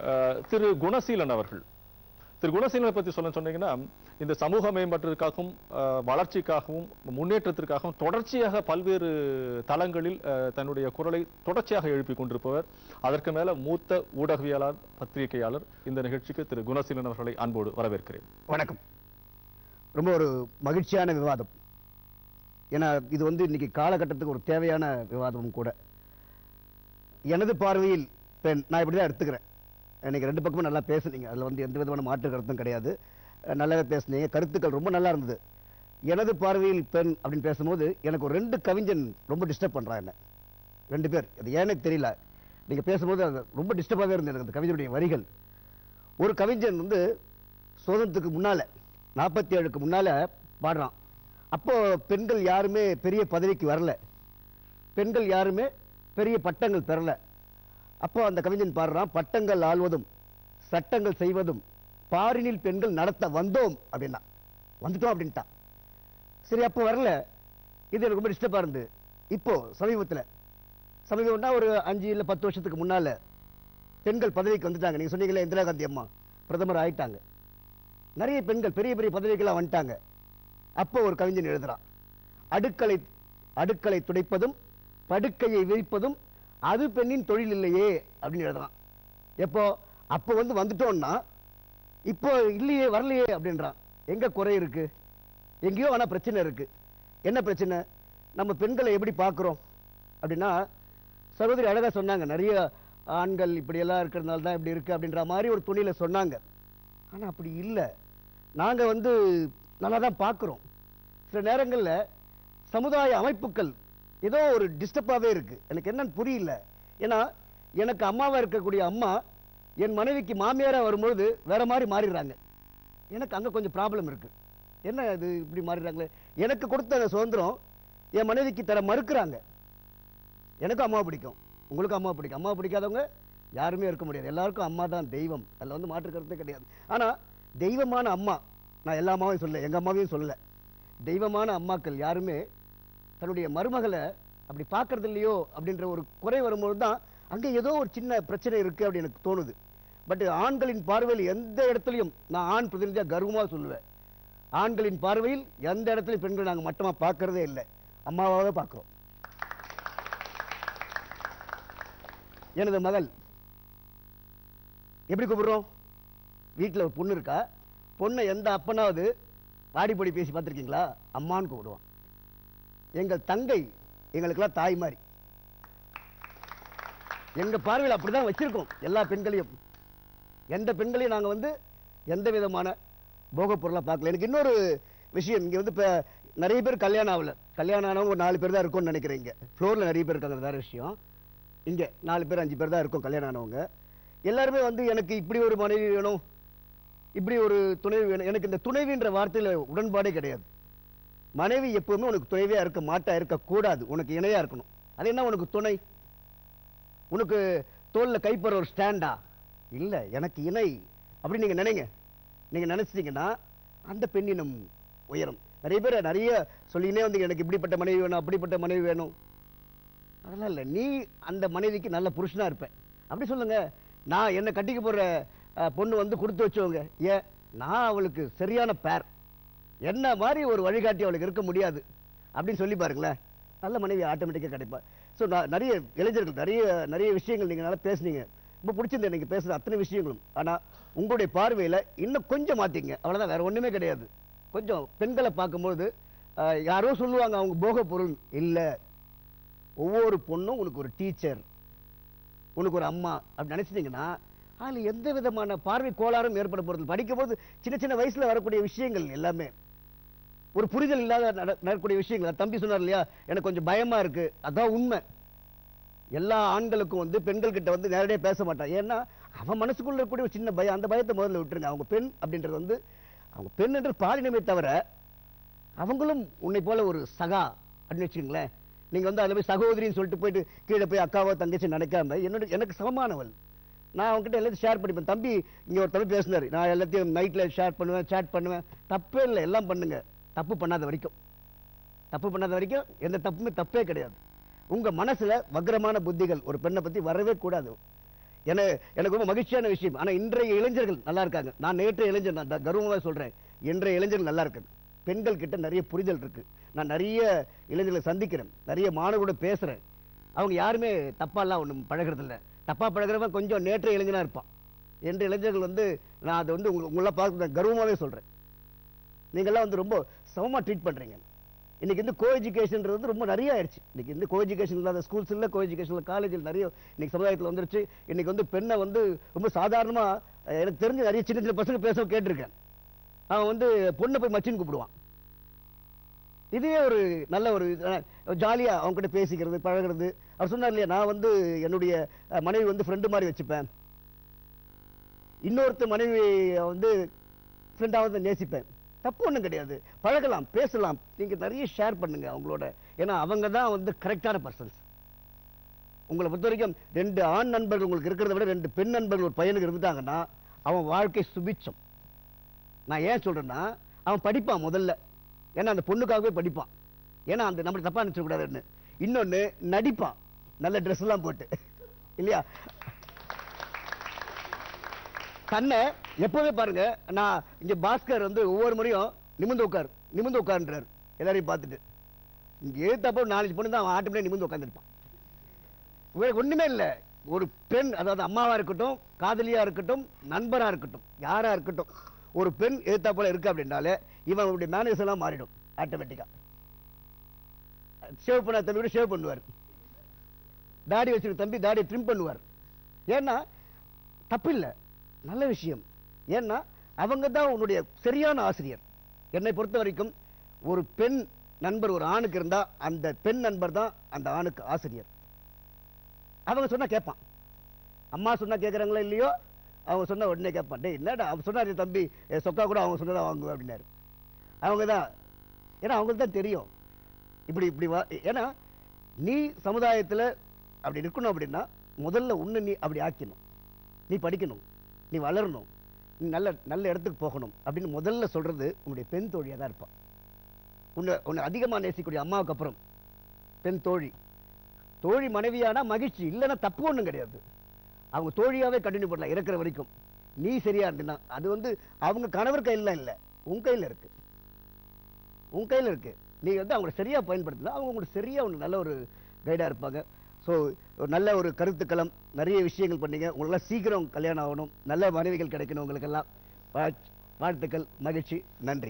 அஹ், திரு குணசீலன் அவர்கள் திரு குணசீலனை பத்தி சொல்ல சொன்னீங்கன்னா இந்த சமூக மேம்பாட்டிற்காகவும் அஹ், வளர்ச்சிக்காகவும் முன்னேற்றத்திற்காகவும் தொடர்ச்சியாக பல்வேறு தளங்களில் அஹ், தன்னுடைய குரலை தொடர்ச்சியாக எழுப்பிக் கொண்டிருப்பவர் அதற்கு மேல மூத்த ஊடகவியலாளர் பத்திரிகையாளர் இந்த நிகழ்ச்சிக்கு திரு குணசீலன் அவர்களை அன்போடு வரவேற்கிறேன் வணக்கம் ரொம்ப ஒரு மகிழ்ச்சியான விவாதம் ஏன்னா இது வந்து இன்னைக்கு காலகட்டத்துக்கு ஒரு தேவையான விவாதமும் கூட எனது பார்வையில் பெண் நான் இப்படி தான் எடுத்துக்கிறேன் எனக்கு ரெண்டு பக்கமும் நல்லா பேசுனீங்க அதில் வந்து எந்த விதமான மாற்று கருத்தும் கிடையாது அஹ் நல்லாவே பேசுனீங்க கருத்துக்கள் ரொம்ப நல்லா இருந்தது எனது பார்வையில் பெண் அப்படின்னு பேசும்போது எனக்கு ஒரு ரெண்டு கவிஞன் ரொம்ப டிஸ்டர்ப் பண்றான் என்ன ரெண்டு பேர் அது ஏன்னு தெரியல நீங்க பேசும்போது அது ரொம்ப டிஸ்டர்பாகவே இருந்தது எனக்கு அந்த கவிஞருடைய வரிகள் ஒரு கவிஞன் வந்து சுதந்திரத்துக்கு முன்னால நாற்பத்தி ஏழுக்கு முன்னால பாடுறான் அப்போ பெண்கள் யாருமே பெரிய பதவிக்கு வரல பெண்கள் யாருமே பெரிய பட்டங்கள் பெறல அப்போ அந்த கவிஞன் பாடுறான் பட்டங்கள் ஆள்வதும் சட்டங்கள் செய்வதும் பாரினில் பெண்கள் நடத்த வந்தோம் அப்படின்னா வந்துட்டோம் அப்படின்ட்டான் சரி அப்போ வரல இது எனக்கு ரொம்ப டிஸ்டர்பாக இருந்து இப்போ சமீபத்தில் சமீபம்னா ஒரு அஞ்சு இல்லை பத்து வருஷத்துக்கு முன்னால பெண்கள் பதவிக்கு வந்துட்டாங்க நீங்க சொன்னீங்களே இந்திரா காந்தி அம்மா பிரதமர் ஆயிட்டாங்க நிறைய பெண்கள் பெரிய பெரிய பதவிக்கெல்லாம் வந்துட்டாங்க அப்போ ஒரு கவிஞன் எழுதுறான் அடுக்களை அடுக்களை துடைப்பதும் படுக்கையை விரிப்பதும் அது பெண்ணின் தொழில் இல்லையே அப்படின்னு எழுதுறான் எப்போ அப்போ வந்து வந்துட்டோம்னா இப்போ இல்லையே வரலையே அப்படின்றான் எங்க குறை இருக்கு எங்கேயோ ஆனா பிரச்சனை இருக்கு என்ன பிரச்சனை நம்ம பெண்களை எப்படி பார்க்குறோம் அப்படின்னா சகோதரி அழகா சொன்னாங்க நிறைய ஆண்கள் இப்படி எல்லாம் இருக்கிறதுனால தான் இப்படி இருக்கு அப்படின்ற மாதிரி ஒரு துணியில சொன்னாங்க ஆனா அப்படி இல்லை நாங்க வந்து நல்லா தான் பார்க்குறோம் சில நேரங்கள்ல சமுதாய அமைப்புகள் ஏதோ ஒரு டிஸ்டர்பாகவே இருக்கு எனக்கு என்னன்னு புரியல ஏன்னா எனக்கு அம்மாவா இருக்கக்கூடிய அம்மா என் மனைவிக்கு மாமியாரா வரும்பொழுது வேற மாதிரி மாறிடுறாங்க எனக்கு அங்க கொஞ்சம் ப்ராப்ளம் இருக்கு என்ன இது இப்படி மாறிடுறாங்களே எனக்கு கொடுத்த சுதந்திரம் என் மனைவிக்கு தர மறுக்கிறாங்க எனக்கும் அம்மா பிடிக்கும் உங்களுக்கும் அம்மா பிடிக்கும் அம்மா பிடிக்காதவங்க யாருமே இருக்க முடியாது எல்லாருக்கும் அம்மா தான் தெய்வம் அதில் வந்து மாற்று கருத்தே கிடையாது ஆனா தெய்வமான அம்மா நான் எல்லா அம்மாவையும் சொல்ல எங்க அம்மாவையும் சொல்லல தெய்வமான அம்மாக்கள் யாருமே தன்னுடைய மருமகளை அப்படி பார்க்கறது இல்லையோ அப்படின்ற ஒரு குறை வரும்போது தான் அங்கே ஏதோ ஒரு சின்ன பிரச்சனை இருக்கு அப்படி எனக்கு தோணுது பட் ஆண்களின் பார்வையில் எந்த இடத்துலையும் நான் ஆண் பிரதிநிதியாக கர்வமாக சொல்லுவேன் ஆண்களின் பார்வையில் எந்த இடத்துலையும் பெண்களை நாங்கள் மட்டமா பார்க்கறதே இல்லை அம்மாவாக பார்க்குறோம் எனது மகள் எப்படி கூப்பிடுறோம் வீட்டில் ஒரு பொண்ணு இருக்கா பொண்ணை எந்த அப்பனாவது வாடிப்பொடி பேசி பார்த்துருக்கீங்களா அம்மான்னு கூப்பிடுவான் எங்கள் தங்கை எங்களுக்கெல்லாம் தாய் மாதிரி எங்க பார்வையில் அப்படிதான் வச்சிருக்கோம் எல்லா பெண்களையும் எந்த பெண்களையும் நாங்க வந்து எந்த விதமான போகப் பொருளா பார்க்கல எனக்கு இன்னொரு விஷயம் இங்க வந்து இப்ப நிறைய பேர் கல்யாணம் ஆகல கல்யாணம் ஆனவங்க ஒரு நாலு பேர் தான் இருக்கும்னு நினைக்கிறேன் இங்க ஃப்ளோர்ல நிறைய பேர் இருக்காங்க அது வேற விஷயம் இங்க நாலு பேர் அஞ்சு பேர் தான் இருக்கும் கல்யாணம் ஆனவங்க எல்லாருமே வந்து எனக்கு இப்படி ஒரு மனைவி வேணும் இப்படி ஒரு துணைவி வேணும் எனக்கு இந்த துணைவின்ற வார்த்தையில உடன்பாடே கிடையாது மனைவி எப்பவுமே உனக்கு துணைவியா இருக்க மாட்டா இருக்க கூடாது உனக்கு இணையா இருக்கணும் அது என்ன உனக்கு துணை உனக்கு தோல்ல கைப்பற ஒரு ஸ்டாண்டா இல்ல எனக்கு இணை அப்படி நீங்க நினைங்க நீங்க நினைச்சிட்டீங்கன்னா அந்த பெண்ணினம் உயரும் நிறைய பேர் நிறைய சொல்லினே வந்து எனக்கு இப்படிப்பட்ட மனைவி வேணும் அப்படிப்பட்ட மனைவி வேணும் அதெல்லாம் இல்லை நீ அந்த மனைவிக்கு நல்ல புருஷனா இருப்ப அப்படி சொல்லுங்க நான் என்ன கட்டிக்க போற அஹ், பொண்ணு வந்து கொடுத்து வச்சவங்க ஏன் நான் அவளுக்கு சரியான பேர் என்ன மாதிரி ஒரு வழிகாட்டி அவளுக்கு இருக்க முடியாது அப்படின்னு சொல்லி பாருங்களேன் நல்ல மனைவி ஆட்டோமேட்டிக்காக கிடைப்பா ஸோ நான் நிறைய இளைஞர்கள் நிறைய நிறைய விஷயங்கள் நீங்கள் நல்லா பேசுனீங்க ரொம்ப பிடிச்சிருந்தது நீங்கள் பேசுகிற அத்தனை விஷயங்களும் ஆனால் உங்களுடைய பார்வையில் இன்னும் கொஞ்சம் மாற்றிங்க அவ்வளோதான் வேற ஒன்றுமே கிடையாது கொஞ்சம் பெண்களை பார்க்கும்போது அஹ், யாரோ சொல்லுவாங்க அவங்க போக பொருள் இல்லை ஒவ்வொரு பொண்ணும் உனக்கு ஒரு டீச்சர் உனக்கு ஒரு அம்மா அப்படி நினைச்சிட்டீங்கன்னா அதில் எந்த விதமான பார்வை கோளாறும் ஏற்பட போகிறது படிக்கும்போது சின்ன சின்ன வயசுல வரக்கூடிய விஷயங்கள் எல்லாமே ஒரு புரிதல் இல்லாத நட- நடக்கக்கூடிய விஷயங்கள் அது தம்பி சொன்னார் இல்லையா எனக்கு கொஞ்சம் பயமா இருக்கு அதான் உண்மை எல்லா ஆண்களுக்கும் வந்து பெண்கள் கிட்ட வந்து நேரடியாக பேச மாட்டான் ஏன்னா அவன் மனசுக்குள்ள இருக்கக்கூடிய ஒரு சின்ன பயம் அந்த பயத்தை முதல்ல விட்டுருங்க அவங்க பெண் அப்படின்றது வந்து அவங்க பெண் என்று பாலினமே தவிர அவங்களும் உன்னை போல ஒரு சகா அப்படின்னு வச்சுக்கோங்களேன் நீங்க வந்து அதில் போய் சகோதரின்னு சொல்லிட்டு போயிட்டு கீழே போய் அக்காவோ தங்கச்சி நினைக்காம என்னோட எனக்கு சமமானவள் நான் அவங்ககிட்ட எல்லாத்தையும் ஷேர் பண்ணிப்பேன் தம்பி இங்க ஒரு தம்பி பேசினாரு நான் எல்லாத்தையும் நைட்ல ஷேர் பண்ணுவேன் சேட் பண்ணுவேன் தப்பே இல்லை எல்லாம் பண்ணுங்க தப்பு பண்ணாத வரைக்கும் தப்பு பண்ணாத வரைக்கும் எந்த தப்புமே தப்பே கிடையாது உங்க மனசுல வக்ரமான புத்திகள் ஒரு பெண்ணை பத்தி வரவே கூடாது என எனக்கு ரொம்ப மகிழ்ச்சியான விஷயம் ஆனா இன்றைய இளைஞர்கள் நல்லா இருக்காங்க நான் நேற்றைய இளைஞர் நான் த- கர்வமா சொல்றேன் இன்றைய இளைஞர்கள் நல்லா இருக்காங்க பெண்கள் கிட்ட நிறைய புரிதல் இருக்கு நான் நிறைய இளைஞர்களை சந்திக்கிறேன் நிறைய மாணவர்களோட பேசுறேன் அவங்க யாருமே தப்பாலாம் ஒண்ணும் பழகுறது இல்ல தப்பா பழகுறவன் கொஞ்சம் நேற்றைய இளைஞனா இருப்பான் என்ற இளைஞர்கள் வந்து நான் அதை வந்து உங்களை உங்களெல்லாம் பார்க்க கர்வமாவே சொல்றேன் நீங்கெல்லாம் வந்து ரொம்ப சமமா ட்ரீட் பண்றீங்க இன்னைக்கு வந்து கோ எஜுகேஷன்ன்றது வந்து ரொம்ப நிறைய ஆயிடுச்சு இன்னைக்கு வந்து கோ எஜுகேஷன் இல்லாத ஸ்கூல்ஸ் இல்ல கோ எஜுகேஷன் காலேஜில் நிறைய இன்னைக்கு சமுதாயத்துல வந்துருச்சு இன்னைக்கு வந்து பெண்ணை வந்து ரொம்ப சாதாரணமா அஹ், எனக்கு தெரிஞ்சு நிறைய சின்ன சின்ன பசங்க பேச கேட்டிருக்கேன் அவன் வந்து பொண்ணை போய் மச்சின்னு கூப்பிடுவான் இதுவே ஒரு நல்ல ஒரு ஜாலியா அவங்க கிட்ட பேசிக்கிறது பழகுறது அவர் சொன்னார் இல்லையா நான் வந்து என்னுடைய அஹ், மனைவி வந்து ஃப்ரெண்டு மாதிரி வச்சுப்பேன் இன்னொருத்த மனைவி வந்து ஃப்ரெண்டாக வந்து நேசிப்பேன் தப்பு ஒன்றும் கிடையாது பழகலாம் பேசலாம் நீங்க நிறைய ஷேர் பண்ணுங்க அவங்களோட ஏன்னா அவங்க தான் வந்து கரெக்டான பர்சன்ஸ் உங்களை பொறுத்த வரைக்கும் ரெண்டு ஆண் நண்பர்கள் உங்களுக்கு இருக்கிறத விட ரெண்டு பெண் நண்பர்கள் ஒரு பையனுக்கு இருந்துட்டாங்கன்னா அவன் வாழ்க்கை சுபிச்சம் நான் ஏன் சொல்றேன்னா அவன் படிப்பான் முதல்ல ஏன்னா அந்த பொண்ணுக்காகவே படிப்பான் ஏன்னா அந்த நம்மளை தப்பா நினைச்சக்கூடாதுன்னு இன்னொன்னு நடிப்பான் நல்ல ட்ரெஸ் எல்லாம் போட்டு இல்லையா தன்னை எப்பவுமே பாருங்க நான் இங்க பாஸ்கர் வந்து ஒவ்வொரு முறையும் நிமிந்து உட்கார் நிமிந்து உட்கார்ன்றார் எல்லாரையும் பார்த்துட்டு இங்க ஏத்தப்போ நாலஞ்சு பொண்ணு தான் அவன் ஆட்டோமேட்டிக் நிமிந்து உட்காந்துருப்பான் வேற ஒண்ணுமே இல்ல ஒரு பெண் அதாவது அம்மாவா இருக்கட்டும் காதலியா இருக்கட்டும் நண்பரா இருக்கட்டும் யாரா இருக்கட்டும் ஒரு பெண் எதிர்த்தா போல இருக்கு அப்படின்னாலே இவன் அவனுடைய மேனேஜ் எல்லாம் மாறிடும் ஆட்டோமேட்டிக்கா ஷேவ் பண்ண தம்பி ஷேவ் பண்ணுவார் தாடி வச்சிருக்க தம்பி தாடி ட்ரிம் பண்ணுவார் ஏன்னா தப்பு இல்ல நல்ல விஷயம் ஏன்னா அவங்க தான் உன்னுடைய சரியான ஆசிரியர் என்னை பொறுத்த வரைக்கும் ஒரு பெண் நண்பர் ஒரு ஆணுக்கு இருந்தா அந்த பெண் நண்பர் தான் அந்த ஆணுக்கு ஆசிரியர் அவங்க சொன்னா கேட்பான் அம்மா சொன்னா கேட்கறாங்களோ இல்லையோ அவங்க சொன்னா உடனே கேட்பான் டேய் என்னடா அவன் சொன்னாரு தம்பி என் சொக்கா கூட அவங்க சொன்னதா வாங்குவேன் அப்படின்னாரு அவங்க தான் ஏன்னா அவங்களுக்கு தான் தெரியும் இப்படி இப்படி வா ஏன்னா நீ சமுதாயத்துல அப்படி இருக்கணும் அப்படின்னா முதல்ல உன்னை நீ அப்படி ஆக்கணும் நீ படிக்கணும் நீ வளரணும் நீ நல்ல நல்ல இடத்துக்கு போகணும் அப்படின்னு முதல்ல சொல்றது உன்னுடைய பெண் தோழியா தான் இருப்பான் உன்னை உன்னை அதிகமா நேசிக்கக்கூடிய அம்மாவுக்கு அப்புறம் பெண் தோழி தோழி மனைவியானா மகிழ்ச்சி இல்லைன்னா தப்பு ஒண்ணும் கிடையாது அவங்க தோழியாவே கண்டினியூ பண்ணலாம் இருக்கிற வரைக்கும் நீ சரியா இருந்தீங்கன்னா அது வந்து அவங்க கணவர் கையில இல்ல உன் கையில இருக்கு உன் கையில இருக்கு நீ வந்து அவங்கள சரியா பயன்படுத்தினா அவங்க உங்களுக்கு சரியா உங்களுக்கு நல்ல ஒரு கைடா இருப்பாங்க ஸோ ஒரு நல்ல ஒரு கருத்துக்களம் நிறைய விஷயங்கள் பண்ணீங்க உங்களெல்லாம் சீக்கிரம் கல்யாணம் ஆகணும் நல்ல மனைவிகள் கிடைக்கணும் உங்களுக்கெல்லாம் வாழ்- வாழ்த்துக்கள் மகிழ்ச்சி நன்றி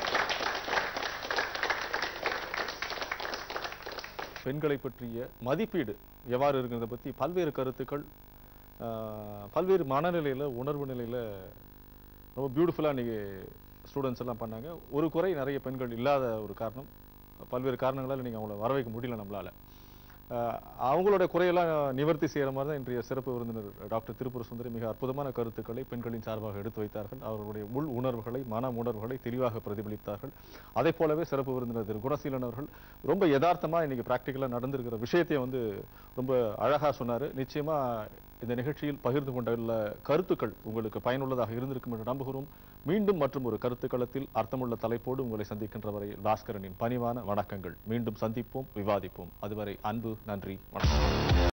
பெண்களை பற்றிய மதிப்பீடு எவ்வாறு இருக்கிறத பத்தி பல்வேறு கருத்துக்கள் ஆஹ், பல்வேறு மனநிலையில உணர்வு நிலையில ரொம்ப பியூட்டிஃபுல்லா இன்னைக்கு ஸ்டூடெண்ட்ஸ் எல்லாம் பண்ணாங்க ஒரு குறை நிறைய பெண்கள் இல்லாத ஒரு காரணம் பல்வேறு காரணங்களால நீங்க அவங்கள வர வைக்க முடியல நம்மளால ஆஹ், அவங்களோட குறையெல்லாம் நிவர்த்தி செய்யற மாதிரி தான் இன்றைய சிறப்பு விருந்தினர் டாக்டர் திருப்புர சுந்தரி மிக அற்புதமான கருத்துக்களை பெண்களின் சார்பாக எடுத்து வைத்தார்கள் அவர்களுடைய உள் உணர்வுகளை மன உணர்வுகளை தெளிவாக பிரதிபலித்தார்கள் அதே போலவே சிறப்பு விருந்தினர் திரு குணசீலன் அவர்கள் ரொம்ப யதார்த்தமா இன்னைக்கு பிராக்டிக்கலா நடந்திருக்கிற விஷயத்தை வந்து ரொம்ப அழகா சொன்னாரு நிச்சயமா இந்த நிகழ்ச்சியில் பகிர்ந்து கொண்டுள்ள கருத்துக்கள் உங்களுக்கு பயனுள்ளதாக இருந்திருக்கும் என்று நம்புகிறோம் மீண்டும் மற்றும் ஒரு கருத்துக்களத்தில் அர்த்தமுள்ள தலைப்போடு உங்களை சந்திக்கின்ற வரை பாஸ்கரனின் பணிவான வணக்கங்கள் மீண்டும் சந்திப்போம் விவாதிப்போம் அதுவரை அன்பு நன்றி வணக்கம்